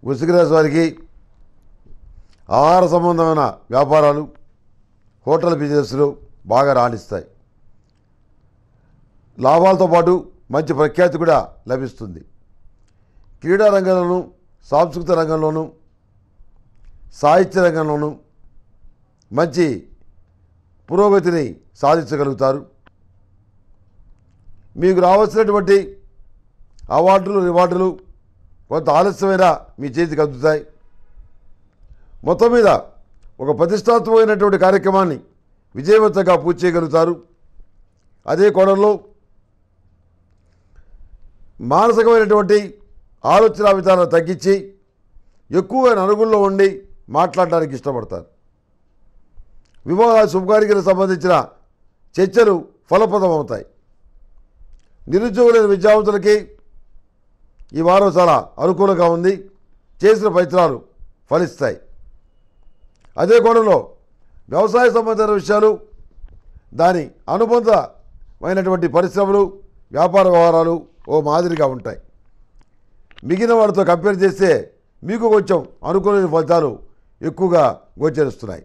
వృశ్చిక రాశి వారికి ఆహార సంబంధమైన వ్యాపారాలు హోటల్ బిజినెస్లు బాగా రాణిస్తాయి లాభాలతో పాటు మంచి ప్రఖ్యాతి కూడా లభిస్తుంది క్రీడా రంగంలోనూ సాంస్కృతిక రంగంలోనూ సాహిత్య రంగంలోనూ మంచి పురోగతిని సాధించగలుగుతారు మీకు రావాల్సినటువంటి అవార్డులు రివార్డులు కొంత ఆలస్యమైన మీ చేతికి అందుతాయి మొత్తం మీద ఒక ప్రతిష్టాత్మకమైనటువంటి కార్యక్రమాన్ని విజయవంతంగా పూర్తి చేయగలుగుతారు అదే కోణంలో మానసికమైనటువంటి ఆలోచన విధానం తగ్గించి ఎక్కువగా నలుగుల్లో ఉండి మాట్లాడడానికి ఇష్టపడతారు వివాహ శుభకార్యాలకు సంబంధించిన చర్చలు ఫలప్రదమవుతాయి నిరుద్యోగులైన విద్యావంతులకి ఈ వారం చాలా అనుకూలంగా ఉంది చేసిన ప్రయత్నాలు ఫలిస్తాయి అదే కోణంలో వ్యవసాయ సంబంధించిన విషయాలు దాని అనుబంధమైనటువంటి పరిశ్రమలు వ్యాపార వ్యవహారాలు ఓ మాదిరిగా ఉంటాయి మిగిలిన వాటితో కంపేర్ చేస్తే మీకు కొంచెం అనుకూలమైన ఫలితాలు ఎక్కువగా గోచరిస్తున్నాయి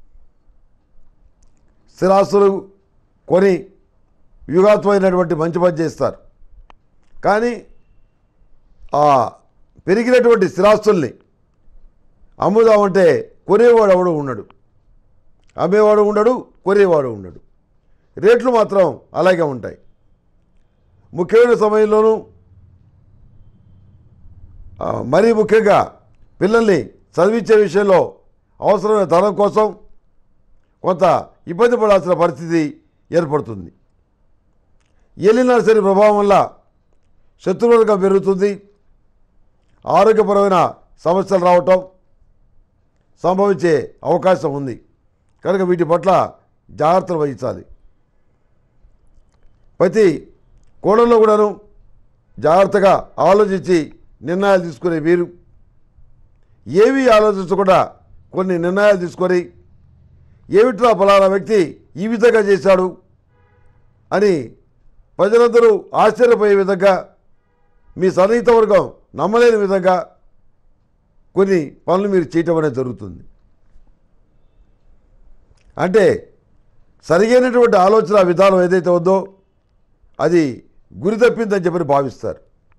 స్థిరాస్తులు కొని వ్యూహాత్మైనటువంటి మంచి పని చేస్తారు కానీ ఆ పెరిగినటువంటి స్థిరాస్తుల్ని అమ్ముదామంటే కొనేవాడు ఎవడు ఉండడు అమ్మేవాడు ఉండడు కొనేవాడు ఉండడు రేట్లు మాత్రం అలాగే ఉంటాయి ముఖ్యమైన సమయంలోనూ ఆ, మరీ ముఖ్యంగా పిల్లల్ని చదివించే విషయంలో అవసరమైన ధనం కోసం కొంత ఇబ్బంది పడాల్సిన పరిస్థితి ఏర్పడుతుంది ఏలినా శని ప్రభావం వల్ల శత్రువులుగా పెరుగుతుంది ఆరోగ్యపరమైన సమస్యలు రావటం సంభవించే అవకాశం ఉంది కనుక వీటి పట్ల జాగ్రత్తలు వహించాలి ప్రతి కోణంలో కూడాను జాగ్రత్తగా ఆలోచించి నిర్ణయాలు తీసుకునే వీరు ఏవి ఆలోచించకుండా కొన్ని నిర్ణయాలు తీసుకొని ఏమిట్రా ఫలానా వ్యక్తి ఈ విధంగా చేశాడు అని ప్రజలందరూ ఆశ్చర్యపోయే విధంగా మీ సన్నిహిత వర్గం నమ్మలేని విధంగా కొన్ని పనులు మీరు చేయటం అనేది జరుగుతుంది అంటే సరిగైనటువంటి ఆలోచన విధానం ఏదైతే ఉందో అది గురి తప్పిందని చెప్పని భావిస్తారు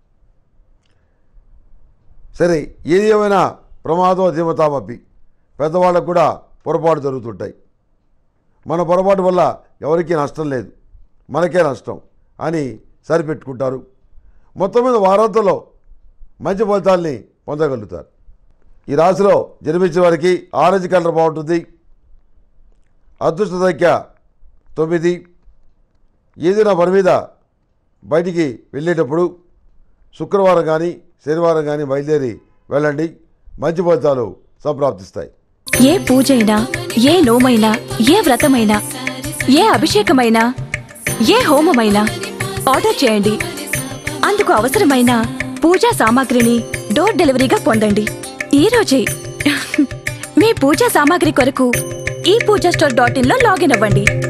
సరే ఏది ఏమైనా ప్రమాదం ధీమతామపి పెద్దవాళ్ళకు కూడా పొరపాటు జరుగుతుంటాయి మన పొరపాటు వల్ల ఎవరికీ నష్టం లేదు మనకే నష్టం అని సరిపెట్టుకుంటారు మొత్తం మీద వారాంతంలో మంచి ఫలితాల్ని పొందగలుగుతారు ఈ రాశిలో జన్మించిన వారికి ఆరెంజ్ కలర్ బాగుంటుంది అదృష్ట సంఖ్య తొమ్మిది ఏదైనా పని మీద బయటికి వెళ్ళేటప్పుడు శుక్రవారం కానీ శనివారం కానీ బయలుదేరి వెళ్ళండి మంచి ఫలితాలు సంప్రాప్తిస్తాయి ఏ పూజైనా ఏ నోమైనా ఏ వ్రతమైనా ఏ అభిషేకమైనా ఏ హోమమైనా ఆర్డర్ చేయండి అందుకు అవసరమైన పూజా సామాగ్రిని డోర్ డెలివరీగా పొందండి ఈ రోజే మీ పూజా సామాగ్రి కొరకు ఈ పూజా స్టోర్ డాట్ ఇన్ లో లాగిన్ అవ్వండి